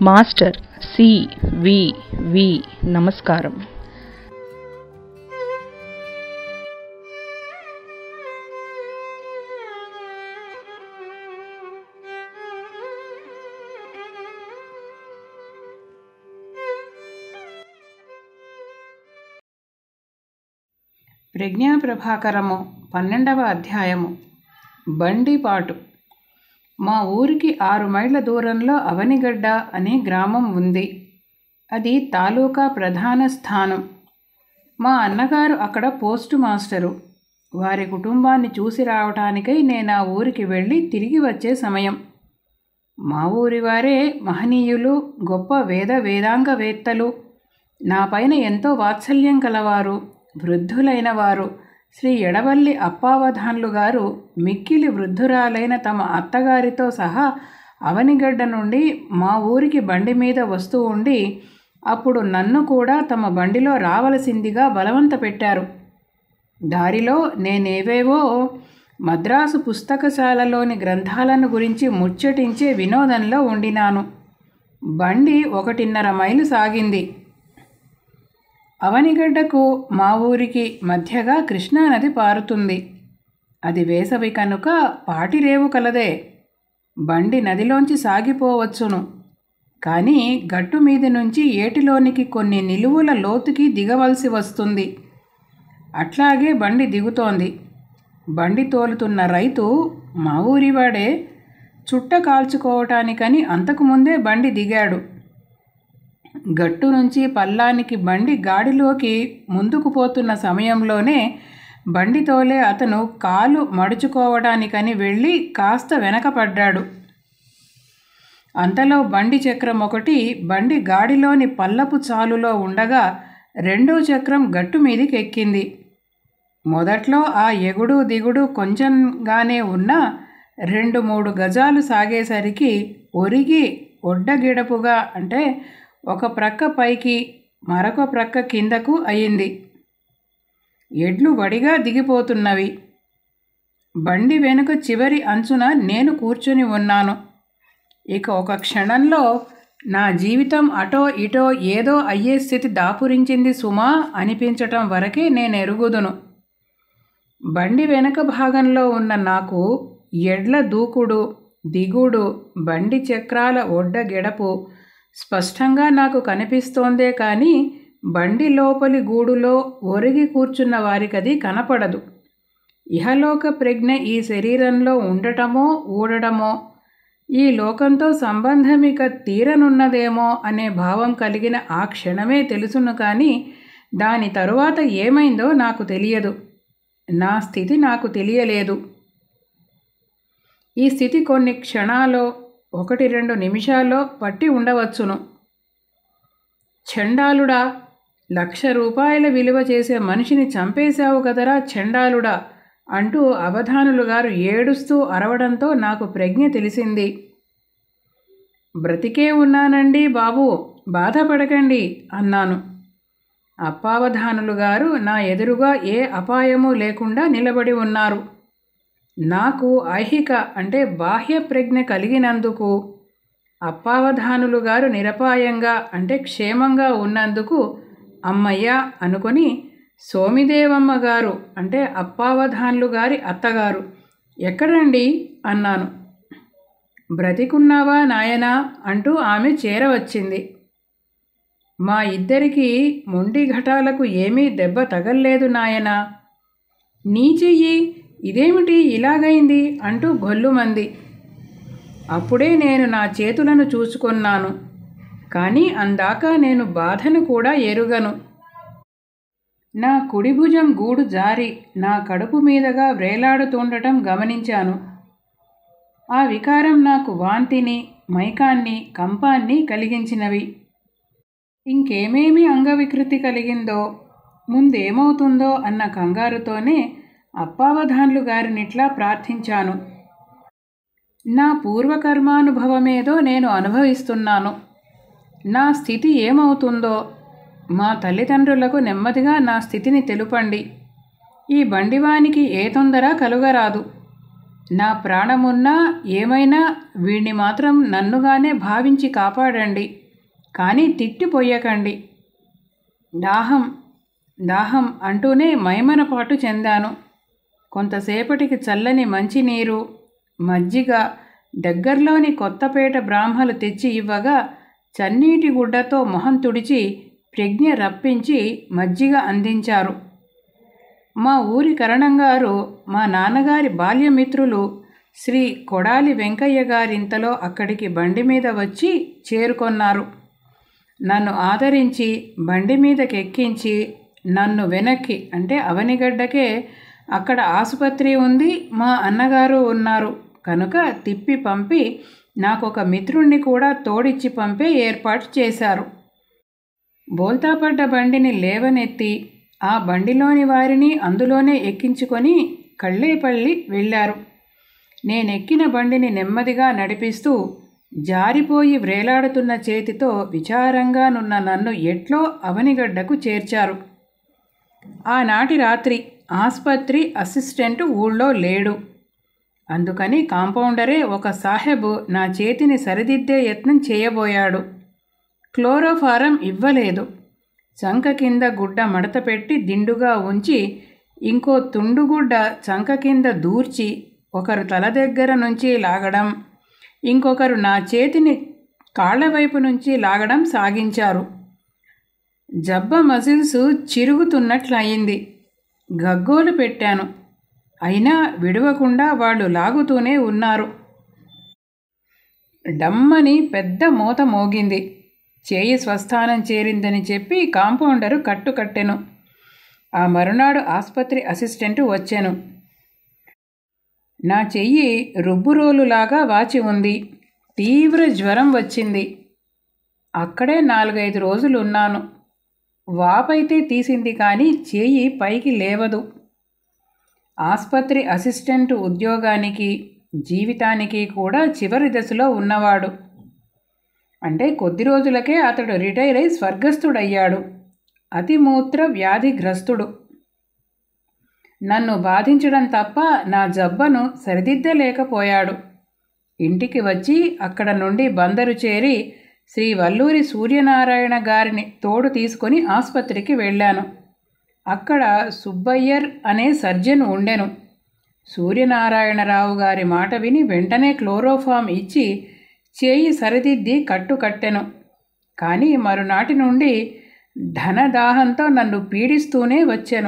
master C వి వి నమస్కారం ప్రజ్ఞాప్రభాకరము పన్నెండవ అధ్యాయము బండిపాటు మా ఊరికి ఆరు మైళ్ళ దూరంలో అవనిగడ్డ అనే గ్రామం ఉంది అది తాలూకా ప్రధాన స్థానం మా అన్నగారు అక్కడ పోస్టు మాస్టరు వారి కుటుంబాన్ని చూసి రావటానికై నేను ఆ ఊరికి వెళ్ళి తిరిగి వచ్చే సమయం మా ఊరి వారే మహనీయులు గొప్ప వేద వేదాంగవేత్తలు నా పైన ఎంతో వాత్సల్యం కలవారు వృద్ధులైన వారు శ్రీ ఎడవల్లి అప్పావధాన్లు గారు మిక్కిలి వృద్ధురాలైన తమ అత్తగారితో సహా అవనిగడ్డ నుండి మా ఊరికి బండి మీద వస్తూ ఉండి అప్పుడు నన్ను కూడా తమ బండిలో రావలసిందిగా బలవంత పెట్టారు దారిలో నేనేవేవో మద్రాసు పుస్తకశాలలోని గ్రంథాలను గురించి ముచ్చటించే వినోదంలో ఉండినాను బండి ఒకటిన్నర మైలు సాగింది అవనిగడ్డకు మా ఊరికి మధ్యగా కృష్ణానది పారుతుంది అది వేసవి కనుక పాటిరేవు కలదే బండి నదిలోంచి సాగిపోవచ్చును కానీ గట్టు మీది నుంచి ఏటిలోనికి కొన్ని నిలువుల లోతుకి దిగవలసి వస్తుంది అట్లాగే బండి దిగుతోంది బండి తోలుతున్న రైతు మా ఊరివాడే చుట్ట కాల్చుకోవటానికని అంతకుముందే బండి దిగాడు గట్టు నుంచి పల్లానికి బండి గాడిలోకి ముందుకు పోతున్న సమయంలోనే బండి తోలే అతను కాలు మడుచుకోవడానికని వెళ్ళి కాస్త వెనకపడ్డాడు అంతలో బండి చక్రం ఒకటి బండి గాడిలోని పల్లపు చాలులో ఉండగా రెండో చక్రం గట్టు మీదికి ఎక్కింది మొదట్లో ఆ ఎగుడు దిగుడు కొంచెంగానే ఉన్నా రెండు మూడు గజాలు సాగేసరికి ఒరిగి ఒడ్డగిడపుగా అంటే ఒక ప్రక్క పైకి మరొక ప్రక్క కిందకు అయింది ఎడ్లు వడిగా దిగిపోతున్నవి బండి వెనుక చివరి అంచున నేను కూర్చుని ఉన్నాను ఇక ఒక క్షణంలో నా జీవితం అటో ఇటో ఏదో అయ్యే స్థితి దాపురించింది సుమా అనిపించటం వరకే నేను ఎరుగుదును బండి వెనక భాగంలో ఉన్న నాకు ఎడ్ల దూకుడు దిగుడు బండి చక్రాల ఒడ్డ గెడపు స్పష్టంగా నాకు కనిపిస్తోందే కానీ బండి లోపలి గూడులో ఒరిగి కూర్చున్న వారికది కనపడదు ఇహలోక ప్రజ్ఞ ఈ శరీరంలో ఉండటమో ఊడటమో ఈ లోకంతో సంబంధమిక తీరనున్నదేమో అనే భావం కలిగిన ఆ క్షణమే తెలుసును కానీ దాని తరువాత ఏమైందో నాకు తెలియదు నా స్థితి నాకు తెలియలేదు ఈ స్థితి కొన్ని క్షణాలో ఒకటి రెండు నిమిషాల్లో పట్టి ఉండవచ్చును చండాలుడా లక్ష రూపాయల విలువ చేసే మనిషిని చంపేశావు కదరా చండాలుడా అంటూ అవధానులు గారు ఏడుస్తూ అరవడంతో నాకు ప్రజ్ఞ తెలిసింది బ్రతికే ఉన్నానండి బాబు బాధపడకండి అన్నాను అప్పావధానులు గారు నా ఎదురుగా ఏ అపాయము లేకుండా నిలబడి ఉన్నారు నాకు ఐహిక అంటే బాహ్య ప్రజ్ఞ కలిగినందుకు అప్పావధానులు గారు నిరపాయంగా అంటే క్షేమంగా ఉన్నందుకు అమ్మయ్య అనుకొని సోమిదేవమ్మ గారు అంటే అప్పావధాన్లు గారి అత్తగారు ఎక్కడండి అన్నాను బ్రతికున్నావా నాయనా అంటూ ఆమె చేరవచ్చింది మా ఇద్దరికి మొండి ఘటాలకు ఏమీ దెబ్బ తగల్లేదు నాయనా నీ చెయ్యి ఇదేమిటి ఇలాగైంది అంటూ గొల్లుమంది అప్పుడే నేను నా చేతులను చూసుకున్నాను కానీ అందాక నేను బాధను కూడా ఎరుగను నా కుడి భుజం గూడు జారి నా కడుపు మీదగా వ్రేలాడుతుండటం గమనించాను ఆ వికారం నాకు వాంతిని మైకాన్ని కంపాన్ని కలిగించినవి ఇంకేమేమి అంగవికృతి కలిగిందో ముందేమవుతుందో అన్న కంగారుతోనే అప్పావధాన్లు గారినిట్లా ప్రార్థించాను నా పూర్వకర్మానుభవమేదో నేను అనుభవిస్తున్నాను నా స్థితి ఏమవుతుందో మా తల్లిదండ్రులకు నెమ్మదిగా నా స్థితిని తెలుపండి ఈ బండివానికి ఏ తొందర కలుగరాదు నా ప్రాణమున్నా ఏమైనా వీణ్ణి మాత్రం నన్నుగానే భావించి కాపాడండి కానీ తిట్టిపోయకండి దాహం దాహం అంటూనే మైమనపాటు చెందాను కొంతసేపటికి చల్లని మంచినీరు మజ్జిగ దగ్గరలోని కొత్తపేట బ్రాహ్మలు తెచ్చి ఇవ్వగా చన్నీటి గుడ్డతో మొహం తుడిచి ప్రజ్ఞ రప్పించి మజ్జిగ అందించారు మా ఊరి కరణంగారు మా నాన్నగారి బాల్యమిత్రులు శ్రీ కొడాలి వెంకయ్య గారింతలో అక్కడికి బండి మీద వచ్చి చేరుకొన్నారు నన్ను ఆదరించి బండి మీదకి ఎక్కించి నన్ను వెనక్కి అంటే అవనిగడ్డకే అక్కడ ఆసుపత్రి ఉంది మా అన్నగారు ఉన్నారు కనుక తిప్పి పంపి నాకు ఒక మిత్రుణ్ణి కూడా తోడిచ్చి పంపే ఏర్పాటు చేశారు బోల్తాపడ్డ బండిని లేవనెత్తి ఆ బండిలోని వారిని అందులోనే ఎక్కించుకొని కళ్ళేపల్లి వెళ్ళారు నేనెక్కిన బండిని నెమ్మదిగా నడిపిస్తూ జారిపోయి వ్రేలాడుతున్న చేతితో విచారంగానున్న నన్ను ఎట్లో అవనిగడ్డకు చేర్చారు ఆనాటి రాత్రి ఆస్పత్రి అసిస్టెంట్ ఊళ్ళో లేడు అందుకని కాంపౌండరే ఒక సాహెబు నా చేతిని సరిదిద్దే యత్నం చేయబోయాడు క్లోరోఫారం ఇవ్వలేదు చంక కింద గుడ్డ మడత పెట్టి దిండుగా ఉంచి ఇంకో తుండుగుడ్డ చంక కింద దూర్చి ఒకరు తల దగ్గర నుంచి లాగడం ఇంకొకరు నా చేతిని కాళ్ళ వైపు నుంచి లాగడం సాగించారు జబ్బ మజిల్స్ చిరుగుతున్నట్లయింది గగ్గోలు పెట్టాను అయినా విడవకుండా వాళ్ళు లాగుతూనే ఉన్నారు డమ్మని పెద్ద మూత మోగింది చేయి స్వస్థానం చేరిందని చెప్పి కాంపౌండరు కట్టుకట్టెను ఆ మరునాడు ఆసుపత్రి అసిస్టెంట్ వచ్చాను నా చెయ్యి రుబ్బురోలులాగా వాచి ఉంది తీవ్ర జ్వరం వచ్చింది అక్కడే నాలుగైదు రోజులు ఉన్నాను వాపైతే తీసింది కానీ చేయి పైకి లేవదు ఆసుపత్రి అసిస్టెంట్ ఉద్యోగానికి జీవితానికి కూడా చివరి దశలో ఉన్నవాడు అంటే కొద్ది రోజులకే అతడు రిటైర్ అయి స్వర్గస్థుడయ్యాడు అతిమూత్ర వ్యాధిగ్రస్తుడు నన్ను బాధించడం తప్ప నా జబ్బను సరిదిద్దలేకపోయాడు ఇంటికి వచ్చి అక్కడ నుండి బందరు చేరి శ్రీ వల్లూరి సూర్యనారాయణ గారిని తోడు తీసుకొని ఆసుపత్రికి వెళ్ళాను అక్కడ సుబ్బయ్యర్ అనే సర్జన్ ఉండెను సూర్యనారాయణరావు గారి మాట విని వెంటనే క్లోరోఫామ్ ఇచ్చి చేయి సరిదిద్ది కట్టు కట్టెను కానీ మరునాటి నుండి ధనదాహంతో నన్ను పీడిస్తూనే వచ్చాను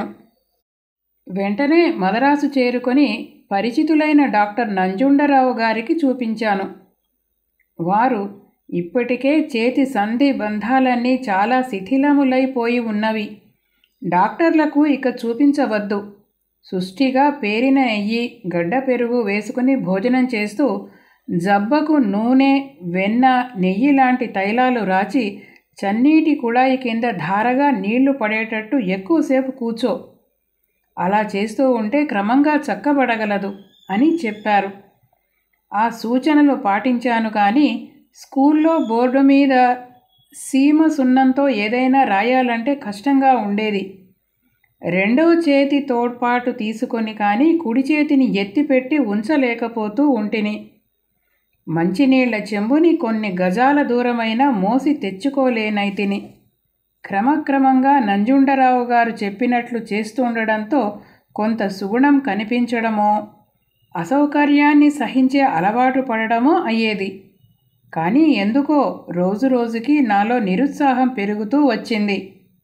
వెంటనే మదరాసు చేరుకొని పరిచితులైన డాక్టర్ నంజుండరావు గారికి చూపించాను వారు ఇప్పటికే చేతి సంధి బంధాలన్నీ చాలా శిథిలములైపోయి ఉన్నవి డాక్టర్లకు ఇక చూపించవద్దు సుష్టిగా పేరిన నెయ్యి గడ్డ పెరుగు వేసుకుని భోజనం చేస్తూ జబ్బకు నూనె వెన్న నెయ్యి లాంటి తైలాలు రాచి చన్నీటి కుళాయి కింద ధారగా నీళ్లు పడేటట్టు ఎక్కువసేపు కూర్చో అలా చేస్తూ ఉంటే క్రమంగా చక్కబడగలదు అని చెప్పారు ఆ సూచనలు పాటించాను కానీ స్కూల్లో బోర్డు మీద సీమ సున్నంతో ఏదైనా రాయాలంటే కష్టంగా ఉండేది రెండవ చేతి తోడ్పాటు తీసుకొని కానీ కుడి చేతిని ఎత్తిపెట్టి ఉంచలేకపోతూ ఉంటిని మంచినీళ్ల చెంబుని కొన్ని గజాల దూరమైన మోసి తెచ్చుకోలేనైతిని క్రమక్రమంగా నంజుండరావు గారు చెప్పినట్లు చేస్తుండడంతో కొంత సుగుణం కనిపించడమో అసౌకర్యాన్ని సహించే అలవాటు పడడమో అయ్యేది కానీ ఎందుకో రోజు రోజుకి నాలో నిరుత్సాహం పెరుగుతూ వచ్చింది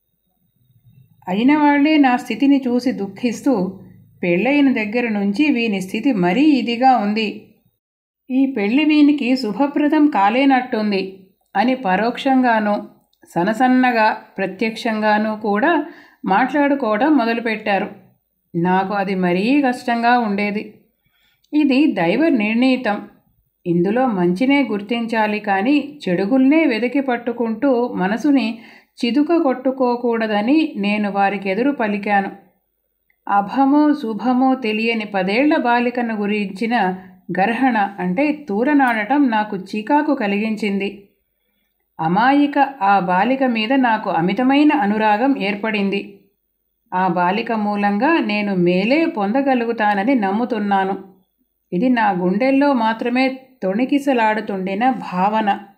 అయిన వాళ్లే నా స్థితిని చూసి దుఃఖిస్తూ పెళ్ళైన దగ్గర నుంచి వీని స్థితి మరీ ఇదిగా ఉంది ఈ పెళ్లి వీనికి శుభప్రదం కాలేనట్టుంది అని పరోక్షంగానూ సనసన్నగా ప్రత్యక్షంగానూ కూడా మాట్లాడుకోవడం మొదలుపెట్టారు నాకు అది మరీ కష్టంగా ఉండేది ఇది దైవ నిర్ణీతం ఇందులో మంచినే గుర్తించాలి కానీ చెడుగుల్నే వెతికి పట్టుకుంటూ మనసుని చిదుక కొట్టుకోకూడదని నేను వారికి ఎదురు పలికాను అభమో శుభమో తెలియని పదేళ్ల బాలికను గురించిన గర్హణ అంటే తూరనాడటం నాకు చీకాకు కలిగించింది అమాయిక ఆ బాలిక మీద నాకు అమితమైన అనురాగం ఏర్పడింది ఆ బాలిక మూలంగా నేను మేలే పొందగలుగుతానని నమ్ముతున్నాను ఇది నా గుండెల్లో మాత్రమే తొణికిసలాడుతుండిన భావన